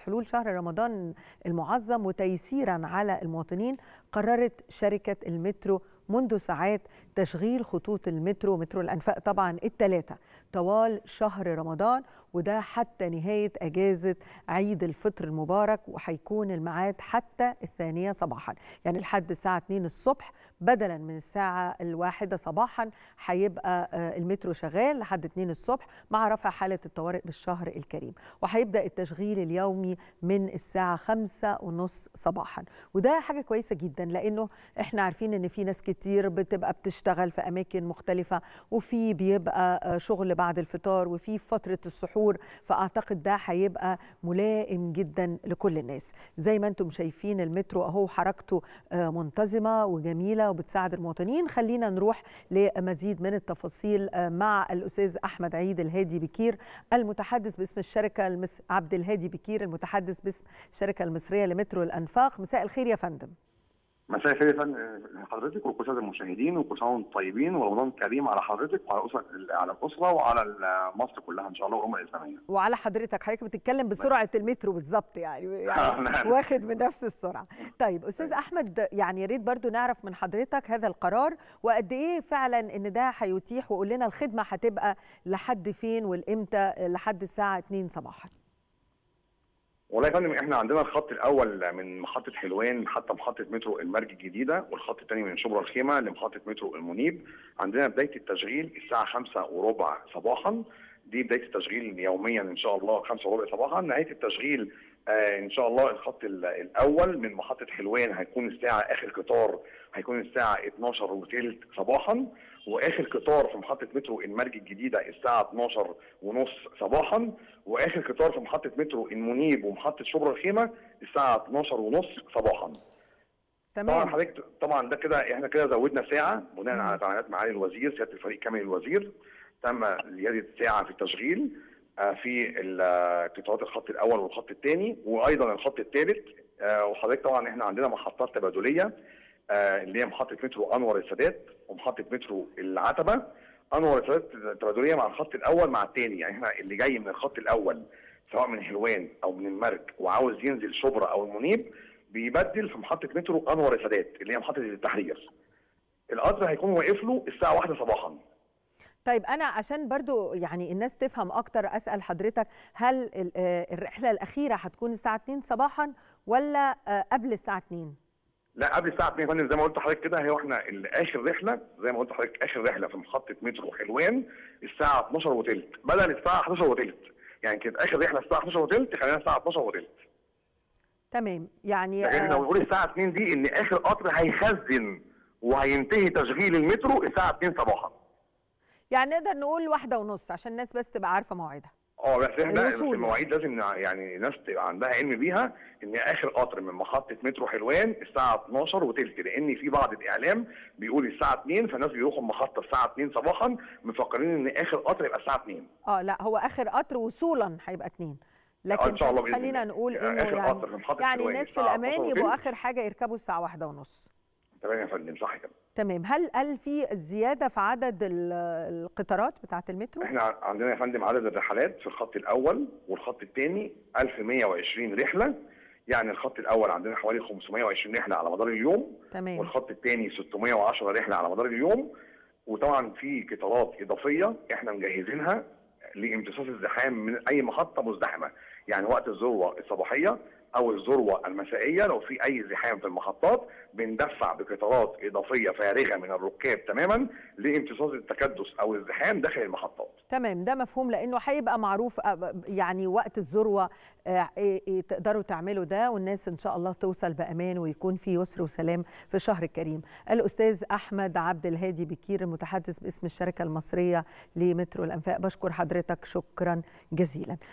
حلول شهر رمضان المعظم وتيسيرا على المواطنين قررت شركة المترو منذ ساعات تشغيل خطوط المترو مترو الأنفاق طبعا الثلاثة طوال شهر رمضان وده حتى نهاية أجازة عيد الفطر المبارك وهيكون الميعاد حتى الثانية صباحا يعني لحد الساعة 2 الصبح بدلا من الساعة الواحدة صباحا هيبقى المترو شغال لحد 2 الصبح مع رفع حالة الطوارئ بالشهر الكريم وهيبدأ التشغيل اليومي من الساعة 5 ونص صباحا وده حاجة كويسة جدا لأنه احنا عارفين ان في ناس كتير بتبقى بتشتغل في أماكن مختلفة وفي بيبقى شغل بعد الفطار وفي فترة السحور فأعتقد ده هيبقى ملائم جدا لكل الناس زي ما انتم شايفين المترو أهو حركته منتظمة وجميلة وبتساعد المواطنين خلينا نروح لمزيد من التفاصيل مع الأستاذ أحمد عيد الهادي بكير المتحدث باسم الشركة المس... عبد الهادي بكير المتحدث باسم الشركة المصرية لمترو الأنفاق مساء الخير يا فندم مساء الخير يا فندم حضرتك وكل ساده المشاهدين وكل سنه وانتم طيبين ورمضان كريم على حضرتك وعلى اسره على الاسره وعلى مصر كلها ان شاء الله والامه الاسلاميه. وعلى حضرتك حضرتك بتتكلم بسرعه المترو بالظبط يعني, يعني واخد من نفس السرعه. طيب استاذ احمد يعني يا ريت برضو نعرف من حضرتك هذا القرار وقد ايه فعلا ان ده هيتيح وقول لنا الخدمه هتبقى لحد فين والامتى لحد الساعه 2 صباحا. والله يا فندم احنا عندنا الخط الاول من محطه حلوان حتى محطه مترو المرج الجديده والخط الثاني من شبرا الخيمه لمحطه مترو المنيب عندنا بدايه التشغيل الساعه 5 وربع صباحا دي بدايه التشغيل يوميا ان شاء الله 5 وربع صباحا نهايه التشغيل آه ان شاء الله الخط الاول من محطه حلوان هيكون الساعه اخر قطار هيكون الساعه 12 وثلث صباحا واخر قطار في محطه مترو المرج الجديده الساعه 12 ونص صباحا واخر قطار في محطه مترو المنيب ومحطه شبرا الخيمه الساعه 12 ونص صباحا تمام طبعا حضرتك طبعا ده كده احنا كده زودنا ساعه بناء على تعليمات معالي الوزير سياده الفريق كامل الوزير تم زياده ساعه في التشغيل في قطارات الخط الاول والخط الثاني وايضا الخط الثالث وحضرتك طبعا احنا عندنا محطات تبادليه اللي هي محطه مترو انور السادات ومحطه مترو العتبه انور السادات تبادليه مع الخط الاول مع الثاني يعني احنا اللي جاي من الخط الاول سواء من حلوان او من المرج وعاوز ينزل شبرا او المنيب بيبدل في محطه مترو انور السادات اللي هي محطه التحرير القطر هيكون واقف له الساعه 1 صباحا طيب انا عشان برضو يعني الناس تفهم اكتر اسال حضرتك هل الرحله الاخيره هتكون الساعه 2 صباحا ولا قبل الساعه 2 لا قبل الساعه 2 فندم زي ما قلت لحضرتك كده هي احنا اخر رحله زي ما قلت لحضرتك اخر رحله في محطه مترو حلوان الساعه 12 وثلث بدل الساعه 11 وثلث يعني كانت اخر رحله الساعه 11 وثلث خلينا الساعه 12 وثلث تمام يعني لكن لو بنقول الساعه 2 دي ان اخر قطر هيخزن وهينتهي تشغيل المترو الساعه 2 صباحا يعني نقدر نقول واحدة ونص عشان الناس بس تبقى عارفه موعدها اه بس احنا في المواعيد لازم يعني الناس تبقى عندها علم بيها ان اخر قطر من محطه مترو حلوان الساعه 12 وثلث لان في بعض الاعلام بيقول الساعه 2 فالناس بيروحوا المحطه الساعه 2 صباحا مفكرين ان اخر قطر يبقى الساعه 2 اه لا هو اخر قطر وصولا هيبقى 2 لكن إن شاء الله خلينا نقول انه يعني يعني الناس في الامان يبقوا اخر حاجه يركبوا الساعه واحدة ونص تمام يا فندم صح كده تمام هل هل في زياده في عدد القطارات بتاعه المترو احنا عندنا يا فندم عدد الرحلات في الخط الاول والخط الثاني 1120 رحله يعني الخط الاول عندنا حوالي 520 رحله على مدار اليوم تمام والخط الثاني 610 رحله على مدار اليوم وطبعا في قطارات اضافيه احنا مجهزينها لامتصاص الزحام من اي محطه مزدحمه يعني وقت الذروه الصباحيه او الذروه المسائيه لو في اي زحام في المحطات بندفع بقطارات اضافيه فارغه من الركاب تماما لامتصاص التكدس او الزحام داخل المحطات. تمام ده مفهوم لانه هيبقى معروف يعني وقت الذروه تقدروا تعملوا ده والناس ان شاء الله توصل بامان ويكون في يسر وسلام في الشهر الكريم. الاستاذ احمد عبد الهادي بكير المتحدث باسم الشركه المصريه لمترو الانفاق بشكر حضرتك شكرا جزيلا.